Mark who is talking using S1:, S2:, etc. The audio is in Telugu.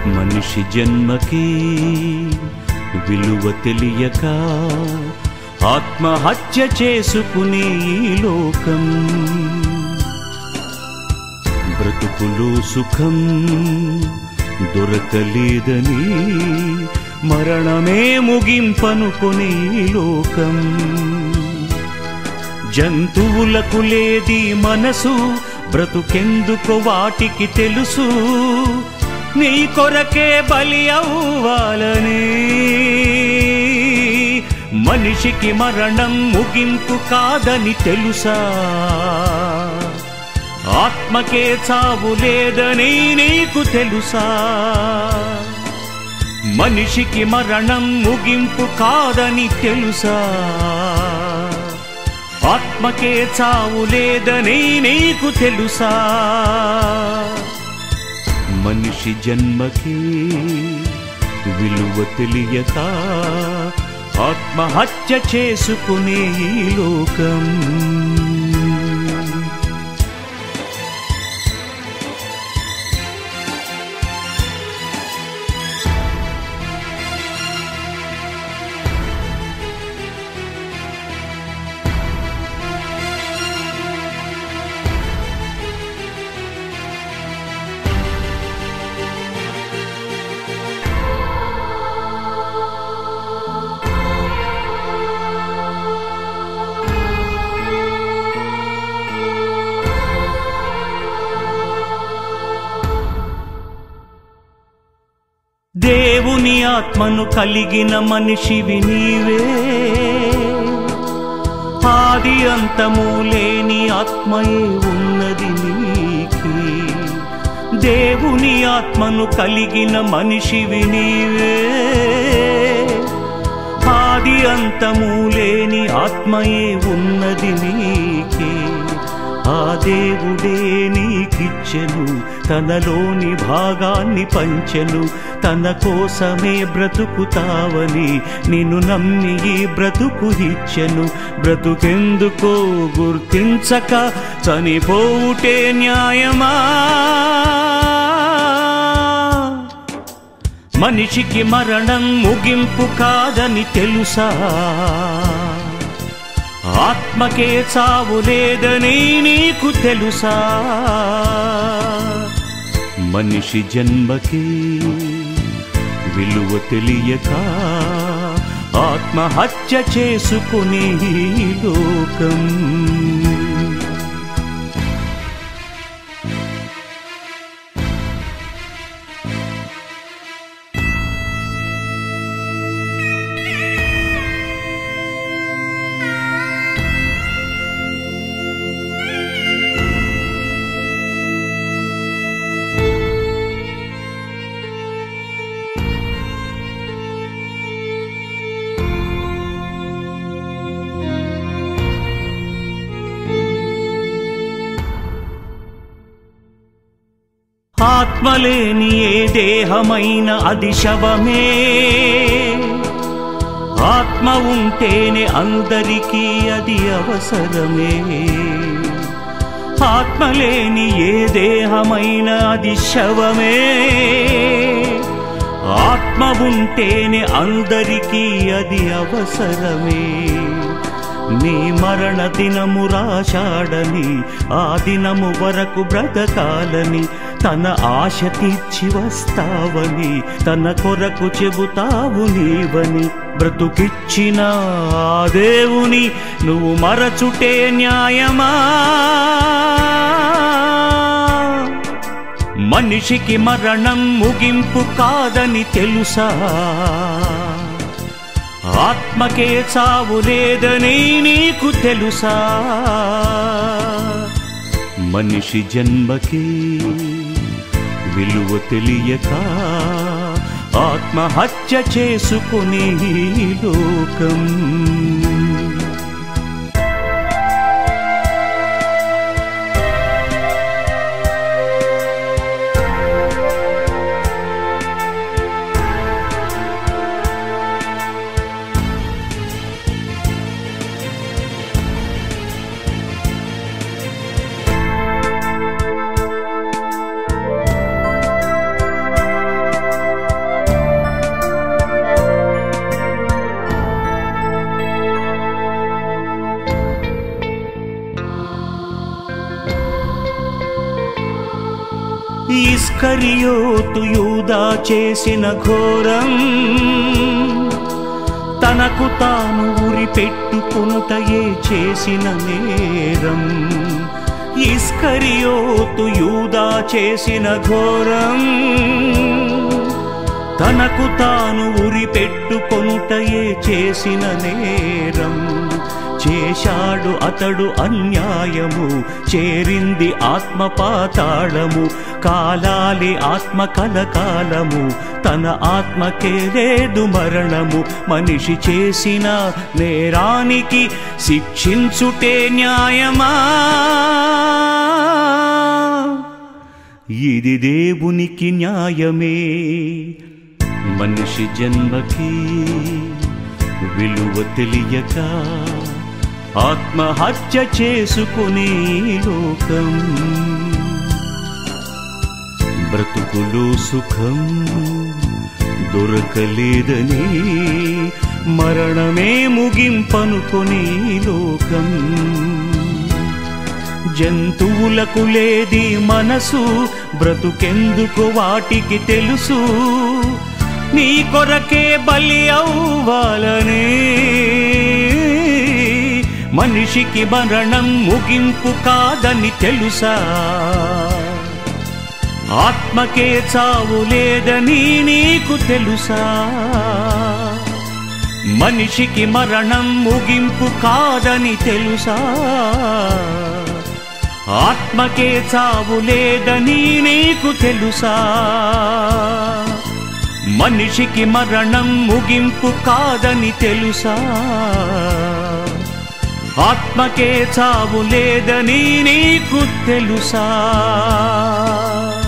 S1: మనిషి జన్మకి విలువ తెలియక ఆత్మహత్య చేసుకునే ఈ లోకం బ్రతుకులో సుఖం దొరకలేదని మరణమే ముగింపనుకునే ఈ లోకం జంతువులకు లేది మనసు బ్రతుకెందుకు వాటికి తెలుసు నీ కొరకే బలి అవ్వాలని మనిషికి మరణం ముగింపు కాదని తెలుసా ఆత్మకే చావు లేదని నీకు తెలుసా మనిషికి మరణం ముగింపు కాదని తెలుసా ఆత్మకే చావు లేదని నీకు తెలుసా మనిషి జన్మకి విలువ తెలియక ఆత్మహత్య చేసుకునే ఈ లోకం దేవుని ఆత్మను కలిగిన మనిషివి నీవే ఆది అంతము లేని ఆత్మయే ఉన్నది నీకి దేవుని ఆత్మను కలిగిన మనిషివి నీవే ఆది అంతము లేని ఆత్మయే ఉన్నది నీకే ఆ దేవుడే నీకిచ్చెను తనలోని భాగాన్ని పంచెను తన కోసమే బ్రతుకుతావని నిన్ను నమ్మి ఈ బ్రతుకు ఇచ్చెను బ్రతుకెందుకో గుర్తించక చనిపోవుటే న్యాయమా మనిషికి మరణం ముగింపు కాదని తెలుసా ఆత్మకే చావు లేదని నీకు తెలుసా మనిషి జన్మకి విలువ తెలియక ఆత్మహత్య చేసుకునే ఈ లోకం ఆత్మలేని ఏ దేహమైన అది శవమే ఆత్మ ఉంటేనే అందరికీ అది అవసరమే ఆత్మలేని ఏ దేహమైన అది శవమే ఆత్మ ఉంటేనే అందరికీ అది అవసరమే నీ మరణ దినము రాశాడని ఆ దినము వరకు బ్రతకాలని తన ఆశ తీర్చి వస్తావని తన కొరకు చెబుతావు నీవని బ్రతుకిచ్చిన ఆ దేవుని నువ్వు మరచుటే న్యాయమా మనిషికి మరణం ముగింపు కాదని తెలుసా ఆత్మకే చావు లేదని నీకు తెలుసా మనిషి జన్మకి విలువ తెలియక ఆత్మహత్య చేసుకునే ఈ లోకం ఇస్కరియోతు యూదా చేసిన ఘోరం తనకు తాను ఉరి పెట్టుకునుటయే చేసిన నేరం ఇస్కరియోతు యూదా చేసిన ఘోరం తనకు తాను ఉరి పెట్టుకొనుటయే చేసిన నేరం చేశాడు అతడు అన్యాయము చేరింది ఆత్మ పాతాళము కాలాలి ఆత్మ కలకాలము తన ఆత్మకే లేదు మరణము మనిషి చేసిన నేరానికి శిక్షించుటే న్యాయమా ఇది దేవునికి న్యాయమే మనిషి జన్మకి విలువ తెలియక ఆత్మహత్య చేసుకునే లోకం బ్రతుకులు సుఖం దొరకలేదని మరణమే ముగింపనుకొని లోకం జంతువులకు లేది మనసు బ్రతుకెందుకు వాటికి తెలుసు నీ కొరకే బలి అవ్వాలని మనిషికి మరణం ముగింపు కాదని తెలుసా ఆత్మకే చావు లేదని నీకు తెలుసా మనిషికి మరణం ముగింపు కాదని తెలుసా ఆత్మకే చావు లేదని నీకు తెలుసా మనిషికి మరణం ముగింపు కాదని తెలుసా ఆత్మకే చావు లేదని నీకు తెలుసా